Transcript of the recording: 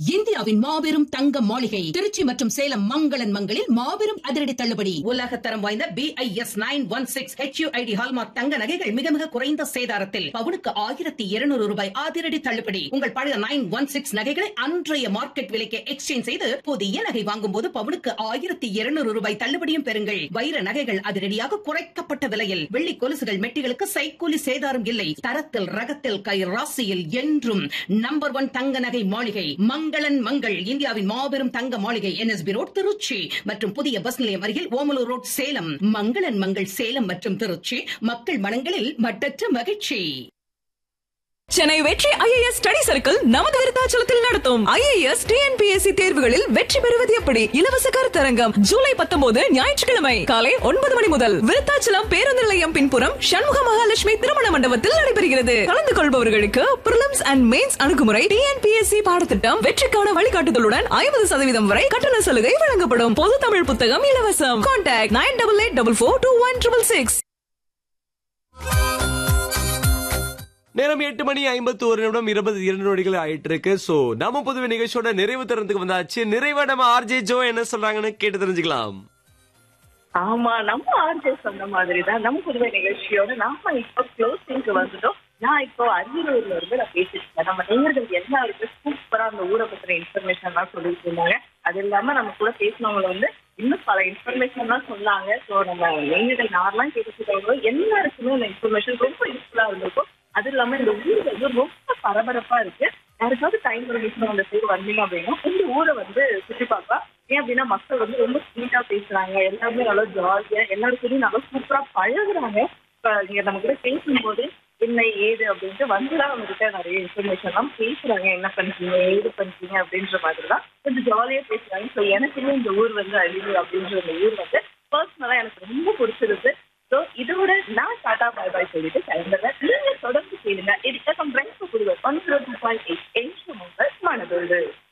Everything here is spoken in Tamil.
இந்தியாவின் மாபெரும் தங்க மாளிகை திருச்சி மற்றும் சேலம் மங்களன் மங்களில் மாபெரும் அதிரடி தள்ளுபடி உலக தரம் வாய்ந்த B I S nine one six HUID hallmark தங்க நகைகள் மிக மிக குறைந்த சேதாரத்தில் பவுனுக்கு ஆயிரத்தி இருநூறு ரூபாய் அதிரடி தள்ளுபடி உங்கள் பழைய நைன் ஒன் சிக்ஸ் நகைகளை அன்றைய மார்க்கெட் விலைக்கு எக்ஸ்சேஞ்ச் செய்து புதிய நகை வாங்கும் போது பவுனுக்கு ஆயிரத்தி இருநூறு ரூபாய் தள்ளுபடியும் பெறுங்கள் வைர நகைகள் அதிரடியாக குறைக்கப்பட்ட விலையில் வெள்ளி கொலுசுகள் மெட்டிகளுக்கு சைக்கூலி சேதாரம் இல்லை தரத்தில் ரகத்தில் கை ராசியில் என்றும் நம்பர் ஒன் தங்க நகை மாளிகை மங்களன் மங்கள் இந்தியாவின் மாபெரும் தங்க மாளிகை என்எஸ்பி ரோட் திருச்சி மற்றும் புதிய பஸ் நிலையம் அருகில் ஓமலூர் ரோட் சேலம் மங்களன் மங்கள் சேலம் மற்றும் திருச்சி மக்கள் மனங்களில் மட்டற்ற மகிழ்ச்சி சென்னை வெற்றி ஐஏஎஸ் ஸ்டடி சர்க்கிள் நமது விருத்தாச்சலத்தில் நடத்தும் ஐஏஎஸ் டிஎன்பிஎஸ்சி தேர்வுகளில் வெற்றி பெறுவது எப்படி இலவச கருத்தரங்கம் ஜூலை பத்தொன்பது ஞாயிற்றுக்கிழமை காலை ஒன்பது மணி முதல் விருத்தாச்சலம் பேருந்து நிலையம் பின்புறம் சண்முக மகாலட்சுமி திருமண மண்டபத்தில் நடைபெறுகிறது கலந்து கொள்பவர்களுக்கு பிரிலிம்ஸ் அண்ட் மெயின்ஸ் அணுகுமுறை டிஎன்பிஎஸ்சி பாடத்திட்டம் வெற்றிக்கான வழிகாட்டுதலுடன் ஐம்பது சதவீதம் வரை கட்டண சலுகை வழங்கப்படும் பொது தமிழ் புத்தகம் இலவசம் contact nine double eight double four two one triple six நேரம் எட்டு மணி ஐம்பத்தி ஒரு நிமிடம் இருபது இரண்டு நொடிகள் ஆயிட்டு இருக்கு சோ நம்ம புதுவை நிகழ்ச்சியோட நிறைவு தருணத்துக்கு வந்தாச்சு நிறைவா நம்ம ஆர்ஜே ஜோ என்ன சொல்றாங்கன்னு கேட்டு தெரிஞ்சுக்கலாம் ஆமா நம்ம ஆர்ஜே சொன்ன மாதிரி தான் நம்ம புதுவை நிகழ்ச்சியோட நாம இப்போ க்ளோசிங்க்கு வந்துட்டோம் நான் இப்போ அரியலூர்ல இருந்து நான் பேசிட்டு இருக்கேன் நம்ம நேயர்கள் எல்லாருக்கும் சூப்பரா அந்த ஊரை பத்தின இன்ஃபர்மேஷன் எல்லாம் சொல்லிட்டு இருந்தாங்க அது இல்லாம நம்ம கூட பேசினவங்க வந்து இன்னும் பல இன்ஃபர்மேஷன் தான் சொன்னாங்க ஸோ நம்ம நேயர்கள் யாரெல்லாம் கேட்டுக்கிட்டவங்களோ எல்லாருக்குமே இந்த இன்ஃபர்மேஷன் ரொம்ப யூஸ்ஃபுல்லா இருந்திருக்கும் அது இல்லாம இந்த ஊர் வந்து ரொம்ப பரபரப்பா இருக்கு யாருக்காவது டைம் இருந்துச்சுன்னா அந்த சைடு வந்தீங்க அப்படின்னா இந்த ஊரை வந்து சுற்றி பார்க்கலாம் ஏன் அப்படின்னா மக்கள் வந்து ரொம்ப ஸ்வீட்டா பேசுறாங்க எல்லாருமே நல்லா ஜாலியா எல்லாருக்கும் நல்லா சூப்பரா பழகுறாங்க இப்ப நீங்க நம்ம கூட பேசும்போது என்ன ஏது அப்படின்ட்டு வந்துதான் அவங்க கிட்ட நிறைய இன்ஃபர்மேஷன் எல்லாம் பேசுறாங்க என்ன பண்றீங்க ஏது பண்றீங்க அப்படின்ற மாதிரி தான் கொஞ்சம் ஜாலியா பேசுறாங்க ஸோ எனக்குமே இந்த ஊர் வந்து அழிவு அப்படின்ற இந்த ஊர் வந்து பர்சனலா எனக்கு ரொம்ப பிடிச்சிருக்கு ஸோ இதோட நான் டாடா பாய் பாய் சொல்லிட்டு கிளம்புறேன் நீங்க தொடர்ந்து கேளுங்க இது பிரைஸ் புதுவர் one zero two point eight eight மனதோடு